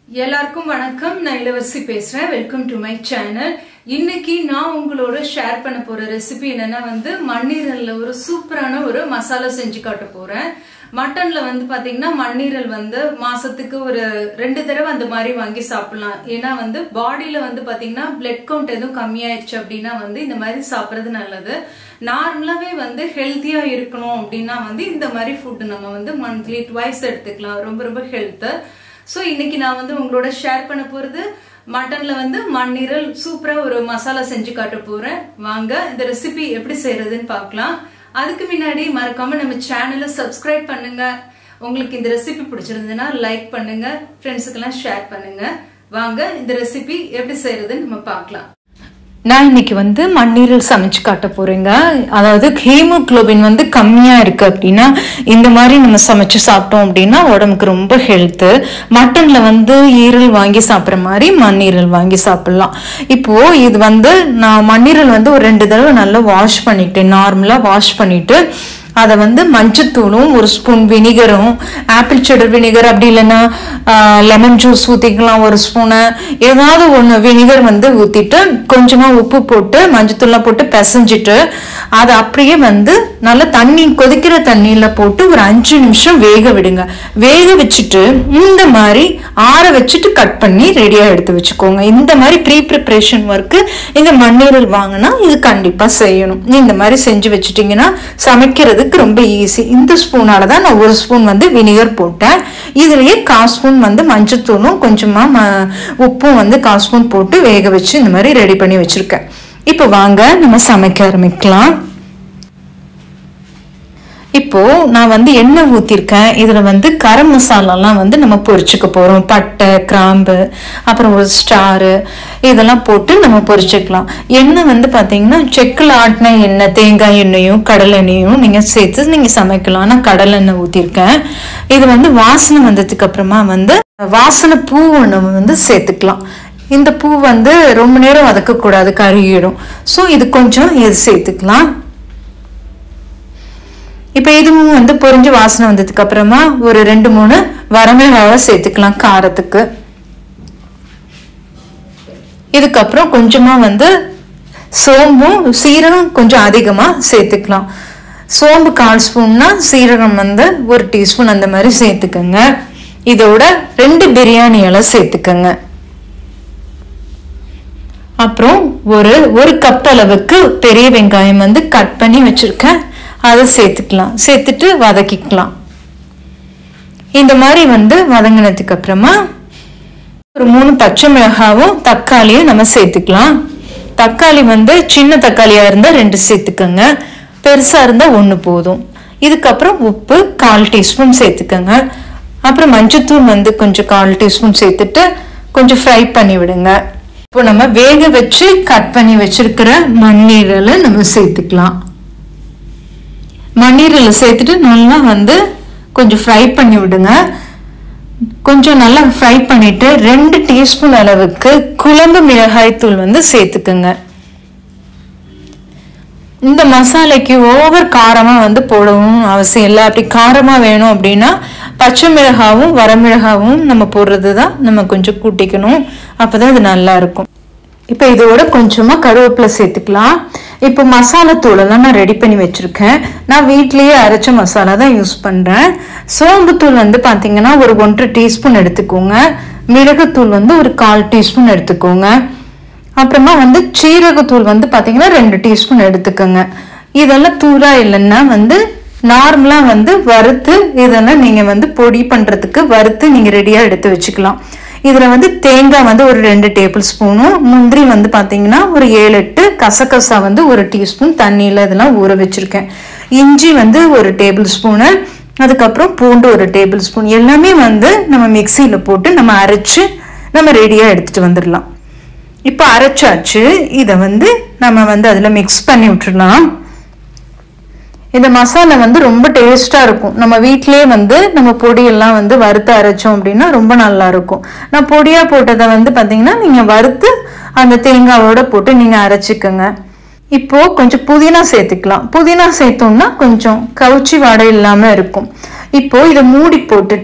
எல்லாருக்கும் வணக்கம் நான் இளவரசி பேசுறேன் வெல்கம் டு மை சேனல் இன்னைக்கு நான் உங்களோட ஷேர் பண்ண போற ரெசிபி என்னன்னா வந்து மண்ணீரல்ல ஒரு சூப்பரான ஒரு மசாலா செஞ்சு காட்ட போறேன் மட்டன்ல வந்து பாத்தீங்கன்னா மண்ணீரல் வந்து மாசத்துக்கு ஒரு ரெண்டு தடவை அந்த மாதிரி வாங்கி சாப்பிடலாம் ஏன்னா வந்து பாடியில வந்து பாத்தீங்கன்னா பிளட் கவுண்ட் எதுவும் கம்மியாயிடுச்சு அப்படின்னா வந்து இந்த மாதிரி சாப்பிடுறது நல்லது நார்மலாவே வந்து ஹெல்த்தியா இருக்கணும் அப்படின்னா வந்து இந்த மாதிரி ஃபுட் நம்ம வந்து மந்த்லி ட்வைஸ் எடுத்துக்கலாம் ரொம்ப ரொம்ப ஹெல்த்து ஸோ இன்னைக்கு நான் வந்து உங்களோட ஷேர் பண்ண போறது மட்டன்ல வந்து மண்ணீரல் சூப்பரா ஒரு மசாலா செஞ்சு காட்ட போறேன் வாங்க இந்த ரெசிபி எப்படி செய்யறதுன்னு பார்க்கலாம் அதுக்கு முன்னாடி மறக்காம நம்ம சேனலை சப்ஸ்கிரைப் பண்ணுங்க உங்களுக்கு இந்த ரெசிபி பிடிச்சிருந்ததுன்னா லைக் பண்ணுங்க ஃப்ரெண்ட்ஸுக்கெல்லாம் ஷேர் பண்ணுங்க வாங்க இந்த ரெசிபி எப்படி செய்யறதுன்னு நம்ம பார்க்கலாம் நான் இன்னைக்கு வந்து மண்ணீரல் சமைச்சு காட்ட போறேங்க அதாவது ஹீமோக்ளோபின் வந்து கம்மியா இருக்கு அப்படின்னா இந்த மாதிரி நம்ம சமைச்சு சாப்பிட்டோம் அப்படின்னா உடம்புக்கு ரொம்ப ஹெல்த்து மட்டன்ல வந்து ஈரல் வாங்கி சாப்பிட்ற மாதிரி மண்ணீரல் வாங்கி சாப்பிடலாம் இப்போ இது வந்து நான் மண்ணீரல் வந்து ஒரு ரெண்டு தடவை நல்லா வாஷ் பண்ணிட்டேன் நார்மலா வாஷ் பண்ணிட்டு அதை வந்து மஞ்சத்தூளும் ஒரு ஸ்பூன் வினிகரும் ஆப்பிள் செடர் வினிகர் அப்படி இல்லைன்னா லெமன் ஜூஸ் ஊற்றிக்கலாம் ஒரு ஸ்பூனு ஏதாவது ஒன்று வினிகர் வந்து ஊற்றிட்டு கொஞ்சமாக உப்பு போட்டு மஞ்சத்தூள்லாம் போட்டு பிசைஞ்சிட்டு அதை அப்படியே வந்து நல்லா தண்ணி கொதிக்கிற தண்ணியில் போட்டு ஒரு அஞ்சு நிமிஷம் வேக விடுங்க வேக வச்சுட்டு இந்த மாதிரி ஆற வச்சுட்டு கட் பண்ணி ரெடியாக எடுத்து வச்சுக்கோங்க இந்த மாதிரி ப்ரீ ப்ரிப்ரேஷன் ஒர்க்கு இந்த மண்ணீரல் வாங்கினா இது கண்டிப்பாக செய்யணும் இந்த மாதிரி செஞ்சு வச்சுட்டிங்கன்னா சமைக்கிறதுக்கு ரொம்ப ஈஸி இந்த ஸ்பூனால தான் நான் ஒரு ஸ்பூன் வந்து வினிகர் போட்டேன் இதுலயே கால் ஸ்பூன் வந்து மஞ்சத்தூளும் கொஞ்சமா ம உப்பும் வந்து கால் ஸ்பூன் போட்டு வேக வச்சு இந்த மாதிரி ரெடி பண்ணி வச்சிருக்கேன் இப்போ வாங்க நம்ம சமைக்க ஆரம்பிக்கலாம் இப்போ நான் வந்து எண்ணெய் ஊற்றிருக்கேன் இதில் வந்து கரம் மசாலாலாம் வந்து நம்ம பொரிச்சுக்க போகிறோம் பட்டை கிராம்பு அப்புறம் ஒரு ஸ்டாரு இதெல்லாம் போட்டு நம்ம பொரிச்சுக்கலாம் எண்ணெய் வந்து பார்த்தீங்கன்னா செக்கில் ஆட்டின எண்ணெய் தேங்காய் எண்ணெயும் கடலெண்ணெயும் நீங்கள் சேர்த்து நீங்கள் சமைக்கலாம் நான் கடலெண்ணெய் ஊற்றிருக்கேன் இது வந்து வாசனை வந்ததுக்கு அப்புறமா வந்து வாசனை பூ ஒன்று வந்து சேர்த்துக்கலாம் இந்த பூ வந்து ரொம்ப நேரம் வதக்கக்கூடாது கருகிடும் ஸோ இது கொஞ்சம் இது சேர்த்துக்கலாம் இப்போ இதுவும் வந்து பொரிஞ்சு வாசனை வந்ததுக்கு அப்புறமா ஒரு ரெண்டு மூணு வரமிளகாவை சேர்த்துக்கலாம் காரத்துக்கு இதுக்கப்புறம் கொஞ்சமா வந்து சோம்பும் சீரகம் கொஞ்சம் அதிகமாக சேர்த்துக்கலாம் சோம்பு கால் ஸ்பூன்னா சீரகம் வந்து ஒரு டீஸ்பூன் அந்த மாதிரி சேர்த்துக்கோங்க இதோட ரெண்டு பிரியாணி இலை சேர்த்துக்கோங்க அப்புறம் ஒரு ஒரு கப் அளவுக்கு பெரிய வெங்காயம் வந்து கட் பண்ணி வச்சிருக்கேன் அதை சேர்த்துக்கலாம் சேர்த்துட்டு வதக்கிக்கலாம் இந்த மாதிரி வந்து வதங்கினதுக்கு அப்புறமா ஒரு மூணு பச்சை மிளகாவும் தக்காளியும் நம்ம சேர்த்துக்கலாம் தக்காளி வந்து சின்ன தக்காளியாக இருந்தால் ரெண்டு சேர்த்துக்கோங்க பெருசாக இருந்தால் ஒன்று போதும் இதுக்கப்புறம் உப்பு கால் டீஸ்பூன் சேர்த்துக்கோங்க அப்புறம் மஞ்சத்தூள் வந்து கொஞ்சம் கால் டீஸ்பூன் சேர்த்துட்டு கொஞ்சம் ஃப்ரை பண்ணி விடுங்க இப்போ நம்ம வேக வச்சு கட் பண்ணி வச்சிருக்கிற மண்ணீரலை நம்ம சேர்த்துக்கலாம் மண்ணீரலை சேர்த்துட்டு நல்லா வந்து கொஞ்சம் ஃப்ரை பண்ணி விடுங்க கொஞ்சம் நல்லா ஃப்ரை பண்ணிட்டு ரெண்டு டீஸ்பூன் அளவுக்கு குழம்பு மிளகாய் தூள் வந்து சேர்த்துக்குங்க இந்த மசாலைக்கு ஓவர் காரமாக வந்து போடவும் அவசியம் இல்லை அப்படி காரமாக வேணும் அப்படின்னா பச்சை மிளகாவும் வரமிளகாவும் நம்ம போடுறது தான் நம்ம கொஞ்சம் கூட்டிக்கணும் அப்போ தான் இது நல்லா இருக்கும் இப்போ இதோட கொஞ்சமாக கருவேப்பிலை சேர்த்துக்கலாம் இப்போ மசாலா தூளெல்லாம் நான் ரெடி பண்ணி வச்சுருக்கேன் நான் வீட்லேயே அரைச்ச மசாலா தான் யூஸ் பண்ணுறேன் சோம்புத்தூள் வந்து பார்த்தீங்கன்னா ஒரு ஒன்றரை டீஸ்பூன் எடுத்துக்கோங்க மிளகுத்தூள் வந்து ஒரு கால் டீஸ்பூன் எடுத்துக்கோங்க அப்புறமா வந்து சீரகத்தூள் வந்து பார்த்தீங்கன்னா ரெண்டு டீஸ்பூன் எடுத்துக்கோங்க இதெல்லாம் தூளா இல்லைன்னா வந்து நார்மலாக வந்து வறுத்து இதெல்லாம் நீங்கள் வந்து பொடி பண்ணுறதுக்கு வறுத்து நீங்கள் ரெடியாக எடுத்து வச்சுக்கலாம் இதில் வந்து தேங்காய் வந்து ஒரு ரெண்டு டேபிள் ஸ்பூனும் முந்திரி வந்து பார்த்தீங்கன்னா ஒரு ஏழு எட்டு கசகசா வந்து ஒரு டீஸ்பூன் தண்ணியில் இதெல்லாம் ஊற வச்சுருக்கேன் இஞ்சி வந்து ஒரு டேபிள் ஸ்பூனு அதுக்கப்புறம் பூண்டு ஒரு டேபிள் ஸ்பூன் எல்லாமே வந்து நம்ம மிக்சியில் போட்டு நம்ம அரைச்சு நம்ம ரெடியாக எடுத்துகிட்டு வந்துடலாம் இப்போ அரைச்சாச்சு இதை வந்து நம்ம வந்து அதில் மிக்ஸ் பண்ணி விட்டுடலாம் இந்த மசாலா வந்து ரொம்ப டேஸ்ட்டாக இருக்கும் நம்ம வீட்டிலே வந்து நம்ம பொடியெல்லாம் வந்து வறுத்து அரைச்சோம் அப்படின்னா ரொம்ப நல்லா இருக்கும் நான் பொடியாக போட்டதை வந்து பார்த்தீங்கன்னா நீங்கள் வறுத்து அந்த தேங்காவோட போட்டு நீங்கள் அரைச்சிக்கோங்க இப்போ கொஞ்சம் புதினா சேர்த்துக்கலாம் புதினா சேர்த்தோம்னா கொஞ்சம் கவுச்சி வாடை இல்லாமல் இருக்கும் இப்போ இதை மூடி போட்டுட்டு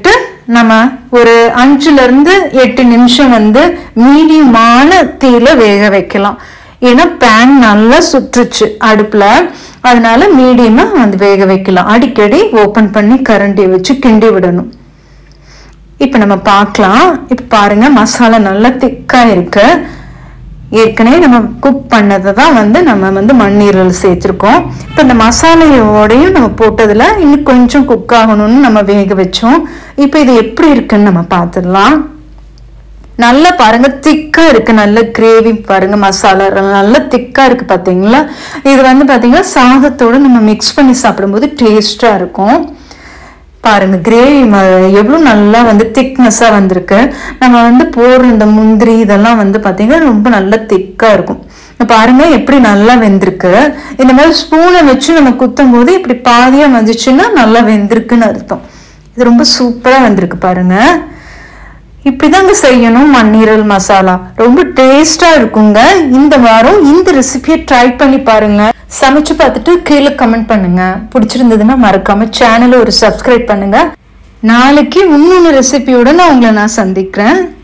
நம்ம ஒரு அஞ்சுல இருந்து எட்டு நிமிஷம் வந்து மீடியமான தீயில வேக வைக்கலாம் ஏன்னா பேன் நல்லா சுற்றுச்சு அடுப்புல அதனால மீடியமா வந்து வேக வைக்கலாம் அடிக்கடி ஓபன் பண்ணி கரண்டியை வச்சு கிண்டி விடணும் இப்போ நம்ம பார்க்கலாம் இப்போ பாருங்க மசாலா நல்லா திக்கா இருக்கு ஏற்கனவே நம்ம குக் பண்ணதை தான் வந்து நம்ம வந்து மண்ணீரல் சேர்த்துருக்கோம் இப்போ இந்த மசாலையோடையும் நம்ம போட்டதில் இன்னும் கொஞ்சம் குக் ஆகணும்னு நம்ம வேக வச்சோம் இப்போ இது எப்படி இருக்குன்னு நம்ம பார்த்துடலாம் நல்லா பாருங்க திக்கா இருக்கு நல்ல கிரேவி பாருங்க மசாலா நல்லா திக்கா இருக்கு பாத்தீங்களா இது வந்து பாத்தீங்கன்னா சாதத்தோட நம்ம மிக்ஸ் பண்ணி சாப்பிடும்போது டேஸ்டா இருக்கும் பாருங்க கிரேவி எவ்வளோ நல்லா வந்து திக்னஸா வந்திருக்கு நம்ம வந்து போடுற இந்த முந்திரி இதெல்லாம் வந்து பாத்தீங்கன்னா ரொம்ப நல்லா திக்கா இருக்கும் இப்ப பாருங்க எப்படி நல்லா வெந்திருக்கு இந்த மாதிரி ஸ்பூனை வச்சு நம்ம குத்தும் போது இப்படி பாதியா வந்துச்சுன்னா நல்லா வெந்திருக்குன்னு அர்த்தம் இது ரொம்ப சூப்பரா வந்திருக்கு பாருங்க இப்படிதாங்க செய்யணும் மண்ணீரல் மசாலா ரொம்ப டேஸ்டா இருக்குங்க இந்த வாரம் இந்த ரெசிபியை ட்ரை பண்ணி பாருங்க சமைச்சு பார்த்துட்டு கீழே கமெண்ட் பண்ணுங்க பிடிச்சிருந்ததுன்னா மறக்காம சேனலை ஒரு சப்ஸ்கிரைப் பண்ணுங்க நாளைக்கு இன்னொன்று ரெசிபியோட நான் உங்களை நான் சந்திக்கிறேன்